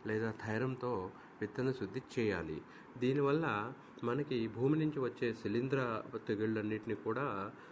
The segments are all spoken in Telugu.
లేదా థైరంతో విత్తన శుద్ధి చేయాలి దీనివల్ల మనకి భూమి నుంచి వచ్చే శిలీంధ్ర తెగుళ్ళన్నిటిని కూడా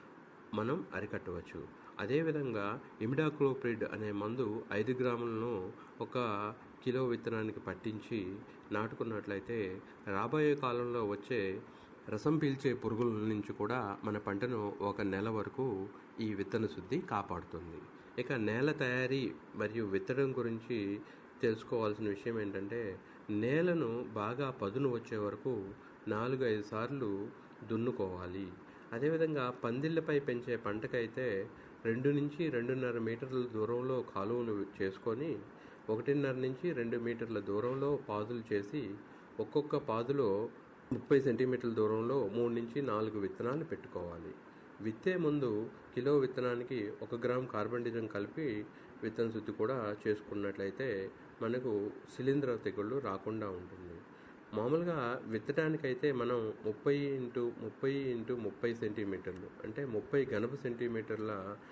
మనం అరికట్టవచ్చు అదేవిధంగా ఇమిడాక్లోప్రిడ్ అనే మందు ఐదు గ్రాములను ఒక కిలో విత్తనానికి పట్టించి నాటుకున్నట్లయితే రాబోయే కాలంలో వచ్చే రసం పీల్చే పురుగుల నుంచి కూడా మన పంటను ఒక నెల వరకు ఈ విత్తన శుద్ధి కాపాడుతుంది ఇక నేల తయారీ మరియు విత్తడం గురించి తెలుసుకోవాల్సిన విషయం ఏంటంటే నేలను బాగా పదును వచ్చే వరకు నాలుగు ఐదు సార్లు దున్నుకోవాలి అదేవిధంగా పందిళ్ళపై పెంచే పంటకైతే రెండు నుంచి రెండున్నర మీటర్ల దూరంలో కాలువలు చేసుకొని ఒకటిన్నర నుంచి రెండు మీటర్ల దూరంలో పాదులు చేసి ఒక్కొక్క పాదులో ముప్పై సెంటీమీటర్ల దూరంలో మూడు నుంచి నాలుగు విత్తనాలు పెట్టుకోవాలి విత్తే ముందు కిలో విత్తనానికి ఒక గ్రామ్ కార్బన్ డిజం కలిపి విత్తన శుద్ధి కూడా చేసుకున్నట్లయితే మనకు శిలీంధ్ర తెగుళ్ళు రాకుండా ఉంటుంది మామూలుగా విత్తడానికైతే మనం ముప్పై ఇంటూ ముప్పై ఇంటూ ముప్పై సెంటీమీటర్లు అంటే ముప్పై ఘనపు సెంటీమీటర్ల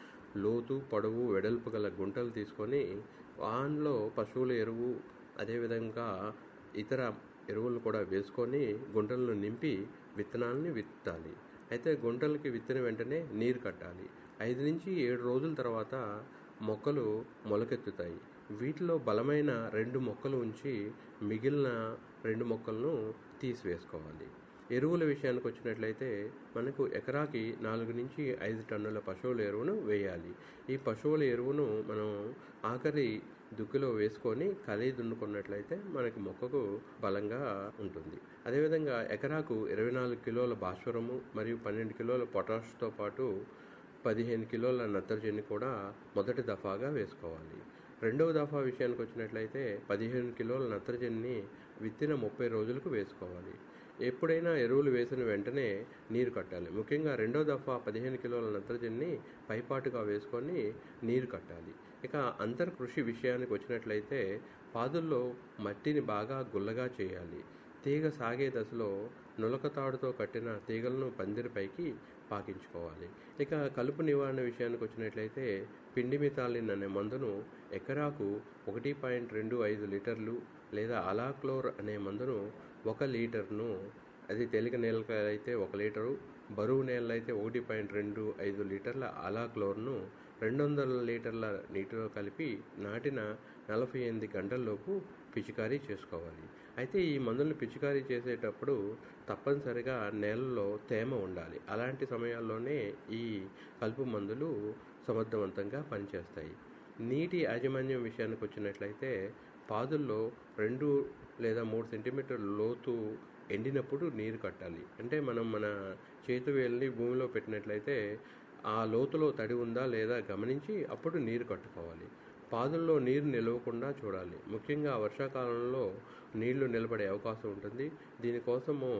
లోతు పొడవు వెడల్పు గల గుంటలు తీసుకొని వాన్లో పశువుల ఎరువు అదేవిధంగా ఇతర ఎరువులు కూడా వేసుకొని గుంటలను నింపి విత్తనాలని విత్తాలి అయితే గుంటలకి విత్తిన వెంటనే నీరు కట్టాలి ఐదు నుంచి ఏడు రోజుల తర్వాత మొక్కలు మొలకెత్తుతాయి వీటిలో బలమైన రెండు మొక్కలు ఉంచి మిగిలిన రెండు మొక్కలను తీసివేసుకోవాలి ఎరువుల విషయానికి వచ్చినట్లయితే మనకు ఎకరాకి నాలుగు నుంచి ఐదు టన్నుల పశువుల ఎరువును వేయాలి ఈ పశువుల ఎరువును మనం ఆఖరి దుక్కిలో వేసుకొని కలి దున్నుకున్నట్లయితే మనకి మొక్కకు బలంగా ఉంటుంది అదేవిధంగా ఎకరాకు ఇరవై నాలుగు కిలోల భాస్వరము మరియు పన్నెండు కిలోల పొటాష్తో పాటు పదిహేను కిలోల నత్రజని కూడా మొదటి దఫాగా వేసుకోవాలి రెండవ దఫా విషయానికి వచ్చినట్లయితే పదిహేను కిలోల నత్రజనిని విత్తిన ముప్పై రోజులకు వేసుకోవాలి ఎప్పుడైనా ఎరువులు వేసిన వెంటనే నీరు కట్టాలి ముఖ్యంగా రెండో దఫా పదిహేను కిలోల నత్రజనిని పైపాటుగా వేసుకొని నీరు కట్టాలి ఇక అంతర్ కృషి విషయానికి వచ్చినట్లయితే పాదుల్లో మట్టిని బాగా గుల్లగా చేయాలి తీగ సాగే దశలో నులకతాడుతో కట్టిన తీగలను పందిరిపైకి పాకించుకోవాలి ఇక కలుపు నివారణ విషయానికి వచ్చినట్లయితే పిండి మితాలిన్ అనే మందును ఎకరాకు ఒకటి పాయింట్ రెండు ఐదు లీటర్లు లేదా అలాక్లోర్ అనే మందును ఒక లీటర్ను అది తేలిక నేలకి అయితే ఒక లీటరు బరువు నేలలో అయితే ఒకటి పాయింట్ రెండు ఐదు లీటర్ల అలాక్లోర్ను రెండు వందల లీటర్ల నీటిలో కలిపి నాటిన నలభై ఎనిమిది గంటల్లోపు పిచికారీ చేసుకోవాలి అయితే ఈ మందులను పిచికారీ చేసేటప్పుడు తప్పనిసరిగా నేలలో తేమ ఉండాలి అలాంటి సమయాల్లోనే ఈ కలుపు మందులు సమర్థవంతంగా పనిచేస్తాయి నీటి యాజమాన్యం విషయానికి వచ్చినట్లయితే పాదుల్లో రెండు లేదా మూడు సెంటీమీటర్ల లోతు ఎండినప్పుడు నీరు కట్టాలి అంటే మనం మన చేతి వేలిని భూమిలో పెట్టినట్లయితే ఆ లోతులో తడి ఉందా లేదా గమనించి అప్పుడు నీరు కట్టుకోవాలి పాదుల్లో నీరు నిలవకుండా చూడాలి ముఖ్యంగా వర్షాకాలంలో నీళ్లు నిలబడే అవకాశం ఉంటుంది దీనికోసము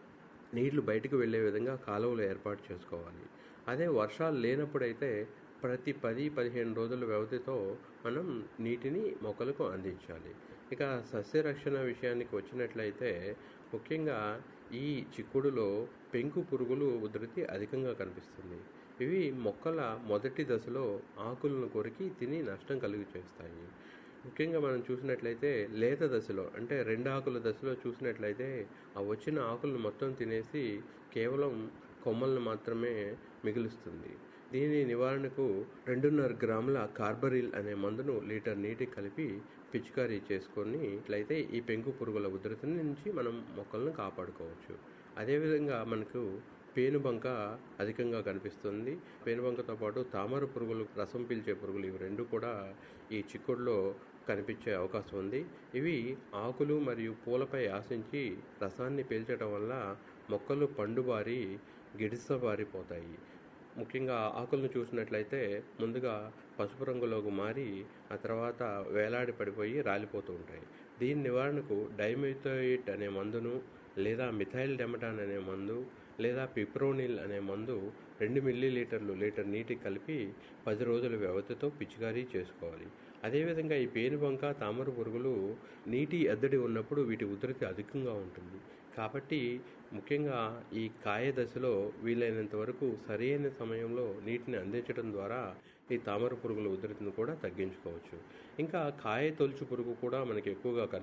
నీళ్లు బయటకు వెళ్ళే విధంగా కాలువలు ఏర్పాటు చేసుకోవాలి అదే వర్షాలు లేనప్పుడైతే ప్రతి పది పదిహేను రోజుల వ్యవధితో మనం నీటిని మొక్కలకు అందించాలి ఇక సస్యరక్షణ విషయానికి వచ్చినట్లయితే ముఖ్యంగా ఈ చిక్కుడులో పెంకు పురుగులు ఉధృతి అధికంగా కనిపిస్తుంది ఇవి మొక్కల మొదటి దశలో ఆకులను కొరికి తిని నష్టం కలుగు చేస్తాయి ముఖ్యంగా మనం చూసినట్లయితే లేత దశలో అంటే రెండు ఆకుల దశలో చూసినట్లయితే ఆ వచ్చిన ఆకులను మొత్తం తినేసి కేవలం కొమ్మలను మాత్రమే మిగులుస్తుంది దీని నివారణకు రెండున్నర గ్రాముల కార్బరిల్ అనే మందును లీటర్ నీటి కలిపి పిచికారీ చేసుకొని ఇట్లయితే ఈ పెంకు పురుగుల ఉధృతి నుంచి మనం మొక్కలను కాపాడుకోవచ్చు అదేవిధంగా మనకు పేనుబంక అధికంగా కనిపిస్తుంది పేనుబంకతో పాటు తామర పురుగులు రసం పీల్చే పురుగులు ఇవి రెండు కూడా ఈ చిక్కుడులో కనిపించే అవకాశం ఉంది ఇవి ఆకులు మరియు పూలపై ఆశించి రసాన్ని పీల్చడం వల్ల మొక్కలు పండుబారి గిడిసబారిపోతాయి ముఖ్యంగా ఆకులను చూసినట్లయితే ముందుగా పసుపు రంగులోకి మారి ఆ తర్వాత వేలాడి పడిపోయి రాలిపోతూ ఉంటాయి దీని నివారణకు డైమిథోయిట్ అనే మందును లేదా మిథైల్ డెమటాన్ అనే మందు లేదా పిప్రోనిల్ అనే మందు రెండు మిల్లీ లీటర్లు లీటర్ నీటి కలిపి పది రోజుల వ్యవధితో పిచికారీ చేసుకోవాలి అదేవిధంగా ఈ పేనుబంక తామర పురుగులు నీటి ఎద్దడి ఉన్నప్పుడు వీటి ఉధృతి అధికంగా ఉంటుంది కాబట్టి ముఖ్యంగా ఈ కాయ దశలో వీలైనంత వరకు సరైన సమయంలో నీటిని అందించడం ద్వారా ఈ తామర పురుగుల ఉధృతిని కూడా తగ్గించుకోవచ్చు ఇంకా కాయ తొలుచు పురుగు కూడా మనకి ఎక్కువగా